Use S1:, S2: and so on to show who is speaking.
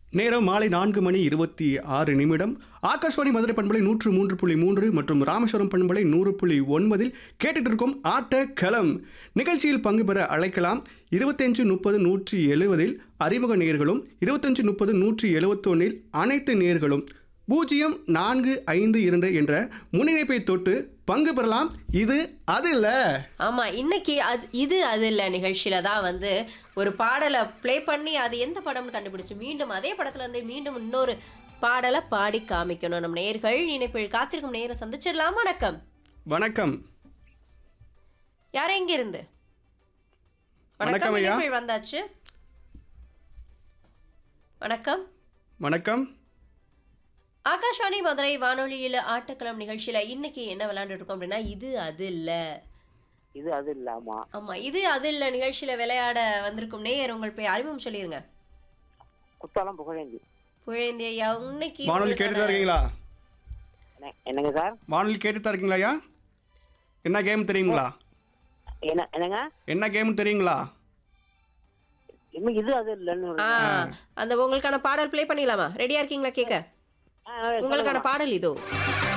S1: நேரம் மாலை நான்கு மணி இருபத்தி ஆறு நிமிடம் ஆகாஷ்வாணி மதுரை பண்பலை நூற்று மூன்று புள்ளி மூன்று மற்றும் ராமேஸ்வரம் பண்பலை நூறு புள்ளி ஒன்பதில் கேட்டுட்டு இருக்கும் ஆட்ட களம் நிகழ்ச்சியில் பங்கு பெற அழைக்கலாம் இருபத்தஞ்சு முப்பது நூற்றி எழுவதில் அறிமுக நேர்களும் இருபத்தஞ்சு முப்பது நூற்றி எழுவத்தொன்னில் அனைத்து நேர்களும் பூஜ்ஜியம் நான்கு ஐந்து இரண்டு என்ற முன்னிணைப்பை தொட்டு பங்கு பெறலாம் இது அது இல்லை
S2: ஆமா இன்னைக்கு அது இது அது இல்ல நிகழ்ச்சியில தான் வந்து ஒரு பாடலை ப்ளே பண்ணி அது எந்த படம்னு கண்டுபிடிச்சு மீண்டும் அதே படத்துல இருந்து மீண்டும் இன்னொரு பாடலை பாடி காமிக்கணும் நம்ம நேர்கள் இணைப்பில் காத்திருக்கும் நேரை சந்திச்சிடலாம் வணக்கம்
S1: வணக்கம்
S2: யார் எங்க இருந்து
S1: வணக்கம் ஐயா.
S2: இணைப்பில் வந்தாச்சு வணக்கம்
S1: வணக்கம்
S2: ஆகாஷ்வாணி மதுரை வானொலியில் ஆட்டக்களம் நிகழ்ச்சியில இன்னைக்கு என்ன விளையாண்டுட்டு இருக்கோம் அப்படின்னா இது அது இல்ல
S3: இது அது இல்லாமா
S2: ஆமா இது அது இல்ல நிகழ்ச்சியில விளையாட வந்திருக்கும் நேயர் உங்கள் போய் அறிமுகம் சொல்லிருங்க
S3: குத்தாலம் புகழேந்தி
S2: புழேந்தி ஐயா இன்னைக்கு
S1: வானொலி கேட்டுட்டு தான்
S2: உங்களுக்கான-
S1: இருக்கீங்களா
S3: என்ன- என்னங்க சார்
S1: வானொலி கேட்டுட்டு தான் இருக்கீங்களா ஐயா என்ன கேம் தெரியுங்களா
S3: என்ன என்னங்க
S1: என்ன கேம் தெரியுங்களா
S3: இன்னும் இது அது இல்லைன்னு
S2: ஆ அந்த உங்களுக்கான பாடல் ப்ளே பண்ணிடலாமா ரெடியா இருக்கீங்களா கேட்க
S3: ஆ, ஆ,
S2: உங்களுக்கான
S3: சொல்லுங்க.
S2: பாடல் இதோ